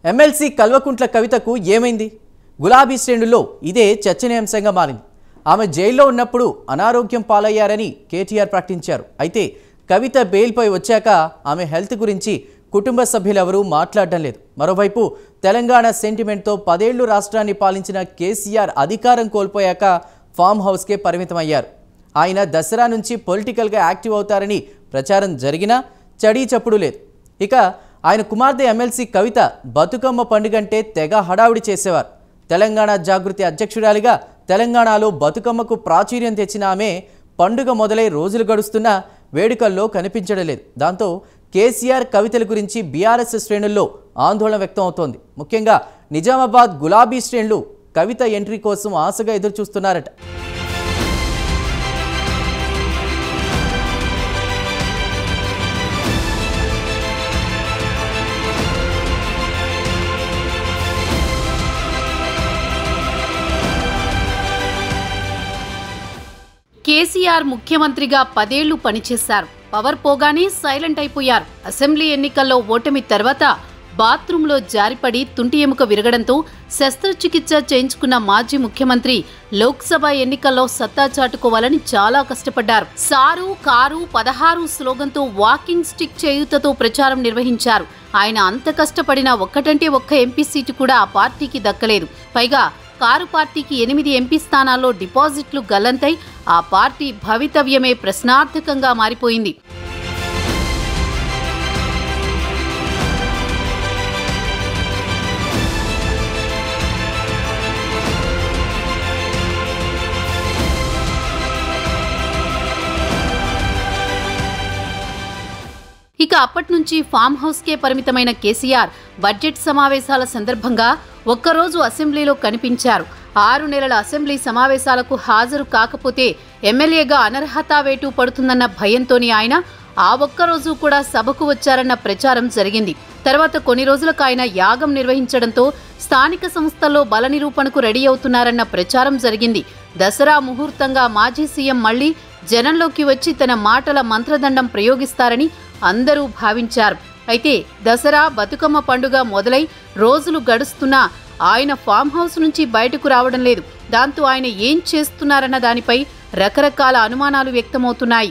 MLC Kalvakuntla కవితకు ఏమైంది గులాబీ శ్రేణుల్లో ఇదే చర్చనీయాంశంగా మారింది ఆమె జైల్లో ఉన్నప్పుడు అనారోగ్యం పాలయ్యారని కేటీఆర్ ప్రకటించారు అయితే కవిత బెయిల్పై వచ్చాక ఆమె హెల్త్ గురించి కుటుంబ సభ్యులెవరూ మాట్లాడడం లేదు మరోవైపు తెలంగాణ సెంటిమెంట్తో పదేళ్లు రాష్ట్రాన్ని పాలించిన కేసీఆర్ అధికారం కోల్పోయాక ఫామ్ హౌస్కే పరిమితమయ్యారు ఆయన దసరా నుంచి పొలిటికల్గా యాక్టివ్ అవుతారని ప్రచారం జరిగినా చడీ చప్పుడు లేదు ఇక ఆయన కుమార్తె ఎమ్మెల్సీ కవిత బతుకమ్మ పండుగంటే తెగ హడావుడి చేసేవారు తెలంగాణ జాగృతి అధ్యక్షురాలిగా తెలంగాణలో బతుకమ్మకు ప్రాచుర్యం తెచ్చిన ఆమె పండుగ మొదలై రోజులు గడుస్తున్నా వేడుకల్లో కనిపించడం లేదు దాంతో కేసీఆర్ కవితల గురించి బీఆర్ఎస్ శ్రేణుల్లో ఆందోళన వ్యక్తం అవుతోంది ముఖ్యంగా నిజామాబాద్ గులాబీ శ్రేణులు కవిత ఎంట్రీ కోసం ఆశగా ఎదురుచూస్తున్నారట కేసీఆర్ ముఖ్యమంత్రిగా పదేళ్లు పనిచేశారు పవర్ పోగానే సైలెంట్ అయిపోయారు అసెంబ్లీ ఎన్నికల్లో ఓటమి తర్వాత బాత్రూంలో జారిపడి తుంటి ఎముక విరగడంతో శస్త్రచికిత్స చేయించుకున్న మాజీ ముఖ్యమంత్రి లోక్సభ ఎన్నికల్లో సత్తా చాటుకోవాలని చాలా కష్టపడ్డారు సారు కారు పదహారు స్లోగన్తో వాకింగ్ స్టిక్ చేయుతతో ప్రచారం నిర్వహించారు ఆయన అంత కష్టపడిన ఒక్కటంటే ఒక్క ఎంపీ సీటు కూడా ఆ పార్టీకి దక్కలేదు పైగా కారు పార్టీకి ఎనిమిది ఎంపీ స్థానాల్లో డిపాజిట్లు గల్లంతై ఆ పార్టీ భవితవ్యమే ప్రశ్నార్థకంగా మారిపోయింది ఇక అప్పటి నుంచి ఫామ్ హౌస్కే పరిమితమైన కేసీఆర్ బడ్జెట్ సమావేశాల సందర్భంగా ఒక్కరోజు అసెంబ్లీలో కనిపించారు ఆరు నెలల అసెంబ్లీ సమావేశాలకు హాజరు కాకపోతే ఎమ్మెల్యేగా అనర్హత వేటు పడుతుందన్న భయంతోని ఆయన ఆ ఒక్కరోజు కూడా సభకు వచ్చారన్న ప్రచారం జరిగింది తర్వాత కొన్ని రోజులకు ఆయన యాగం నిర్వహించడంతో స్థానిక సంస్థల్లో బల నిరూపణకు రెడీ అవుతున్నారన్న ప్రచారం జరిగింది దసరా ముహూర్తంగా మాజీ సీఎం మళ్లీ జనంలోకి వచ్చి తన మాటల మంత్రదండం ప్రయోగిస్తారని అందరూ భావించారు అయితే దసరా బతుకమ్మ పండుగ మొదలై రోజులు గడుస్తున్నా ఆయన ఫామ్ హౌస్ నుంచి బయటకు రావడం లేదు దాంతో ఆయన ఏం చేస్తున్నారన్న దానిపై రకరకాల అనుమానాలు వ్యక్తమవుతున్నాయి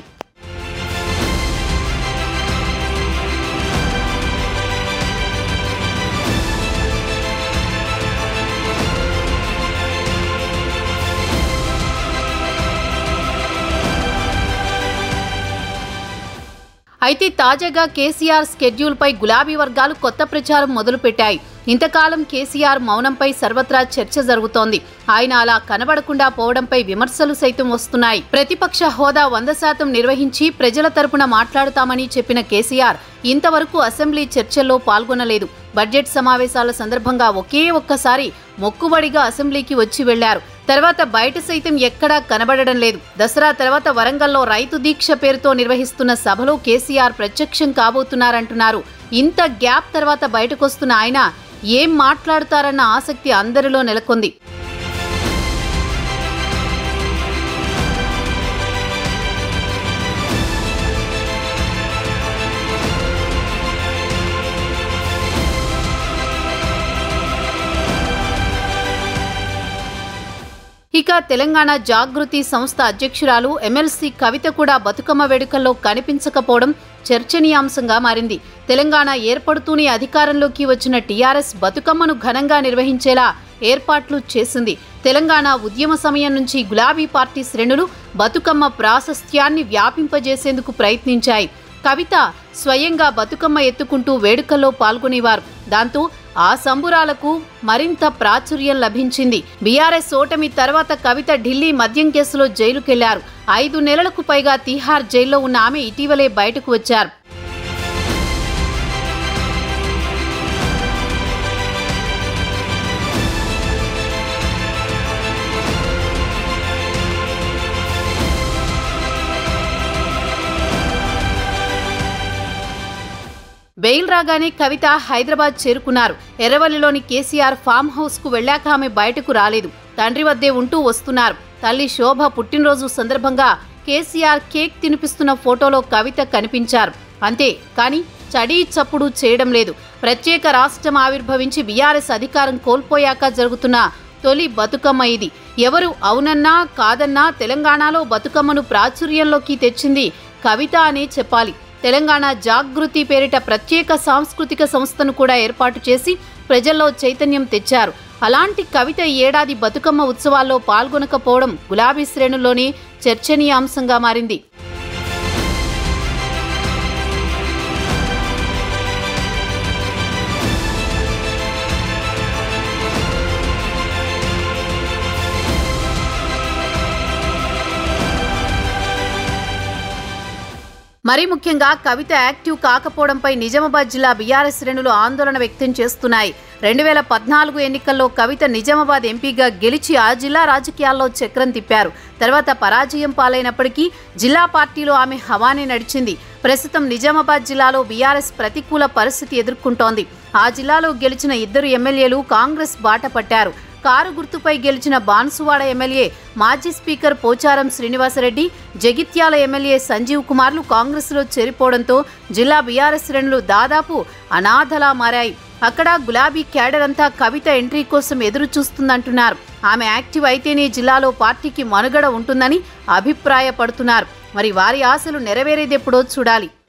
అయితే తాజాగా కేసీఆర్ స్కెడ్యూల్పై గులాబీ వర్గాలు కొత్త ప్రచారం మొదలుపెట్టాయి ఇంతకాలం కేసీఆర్ మౌనంపై సర్వత్రా చర్చ జరుగుతోంది ఆయన అలా కనబడకుండా పోవడంపై విమర్శలు సైతం వస్తున్నాయి ప్రతిపక్ష హోదా వంద శాతం నిర్వహించి ప్రజల తరపున మాట్లాడుతామని చెప్పిన కేసీఆర్ ఇంతవరకు అసెంబ్లీ చర్చల్లో పాల్గొనలేదు బడ్జెట్ సమావేశాల సందర్భంగా ఒకే ఒక్కసారి మొక్కుబడిగా అసెంబ్లీకి వచ్చి వెళ్లారు తర్వాత బయట సైతం ఎక్కడా కనబడడం లేదు దసరా తర్వాత వరంగల్లో రైతు దీక్ష పేరుతో నిర్వహిస్తున్న సభలో కేసీఆర్ ప్రత్యక్షం కాబోతున్నారంటున్నారు ఇంత గ్యాప్ తర్వాత బయటకొస్తున్న ఆయన ఏం మాట్లాడుతారన్న ఆసక్తి అందరిలో నెలకొంది ఇక తెలంగాణ జాగృతి సంస్థ అధ్యక్షురాలు ఎమ్మెల్సీ కవిత కూడా బతుకమ్మ వేడుకల్లో కనిపించకపోవడం చర్చనీయాంశంగా మారింది తెలంగాణ ఏర్పడుతూనే అధికారంలోకి వచ్చిన టీఆర్ఎస్ బతుకమ్మను ఘనంగా నిర్వహించేలా ఏర్పాట్లు చేసింది తెలంగాణ ఉద్యమ సమయం నుంచి గులాబీ పార్టీ శ్రేణులు బతుకమ్మ ప్రాశస్త్యాన్ని వ్యాపింపజేసేందుకు ప్రయత్నించాయి కవిత స్వయంగా బతుకమ్మ ఎత్తుకుంటూ వేడుకల్లో పాల్గొనేవారు దాంతో ఆ సంబురాలకు మరింత ప్రాచుర్యం లభించింది బీఆర్ఎస్ ఓటమి తర్వాత కవిత ఢిల్లీ మద్యం కేసులో జైలుకెళ్లారు ఐదు నెలలకు పైగా తీహార్ జైల్లో ఉన్న ఆమె ఇటీవలే బయటకు వచ్చారు బెయిల్ రాగానే కవిత హైదరాబాద్ చేరుకున్నారు ఎర్రవల్లిలోని కేసీఆర్ ఫామ్ హౌస్ కు వెళ్ళాక ఆమె బయటకు రాలేదు తండ్రి వద్దే ఉంటూ వస్తున్నారు తల్లి శోభ పుట్టినరోజు సందర్భంగా కేసీఆర్ కేక్ తినిపిస్తున్న ఫోటోలో కవిత కనిపించారు అంతే కానీ చడీ చప్పుడు చేయడం లేదు ప్రత్యేక రాష్ట్రం ఆవిర్భవించి బీఆర్ఎస్ అధికారం కోల్పోయాక జరుగుతున్న తొలి బతుకమ్మ ఇది ఎవరు అవునన్నా కాదన్నా తెలంగాణలో బతుకమ్మను ప్రాచుర్యంలోకి తెచ్చింది కవిత అనే చెప్పాలి తెలంగాణ జాగృతి పేరిట ప్రత్యేక సాంస్కృతిక సంస్థను కూడా ఏర్పాటు చేసి ప్రజల్లో చైతన్యం తెచ్చారు అలాంటి కవిత ఈ ఏడాది బతుకమ్మ ఉత్సవాల్లో పాల్గొనకపోవడం గులాబీ శ్రేణుల్లోనే చర్చనీయాంశంగా మారింది మరీ ముఖ్యంగా కవిత యాక్టివ్ కాకపోవడంపై నిజామాబాద్ జిల్లా బీఆర్ఎస్ శ్రేణులు ఆందోళన వ్యక్తం చేస్తున్నాయి రెండు వేల పద్నాలుగు ఎన్నికల్లో కవిత నిజామాబాద్ ఎంపీగా గెలిచి ఆ జిల్లా రాజకీయాల్లో చక్రం తిప్పారు తర్వాత పరాజయం పాలైనప్పటికీ జిల్లా పార్టీలో ఆమె హవానే నడిచింది ప్రస్తుతం నిజామాబాద్ జిల్లాలో బీఆర్ఎస్ ప్రతికూల పరిస్థితి ఎదుర్కొంటోంది ఆ జిల్లాలో గెలిచిన ఇద్దరు ఎమ్మెల్యేలు కాంగ్రెస్ బాట పట్టారు కారు గుర్తుపై గెలిచిన బాన్సువాడ ఎమ్మెల్యే మాజీ స్పీకర్ పోచారం శ్రీనివాసరెడ్డి జగిత్యాల ఎమ్మెల్యే సంజీవ్ కుమార్లు కాంగ్రెస్లో చేరిపోవడంతో జిల్లా బీఆర్ఎస్ శ్రేణులు దాదాపు అనాథలా మారాయి అక్కడ గులాబీ క్యాడర్ అంతా కవిత ఎంట్రీ కోసం ఎదురు చూస్తుందంటున్నారు ఆమె యాక్టివ్ అయితేనే జిల్లాలో పార్టీకి మనుగడ ఉంటుందని అభిప్రాయపడుతున్నారు మరి వారి ఆశలు నెరవేరేదెప్పుడో చూడాలి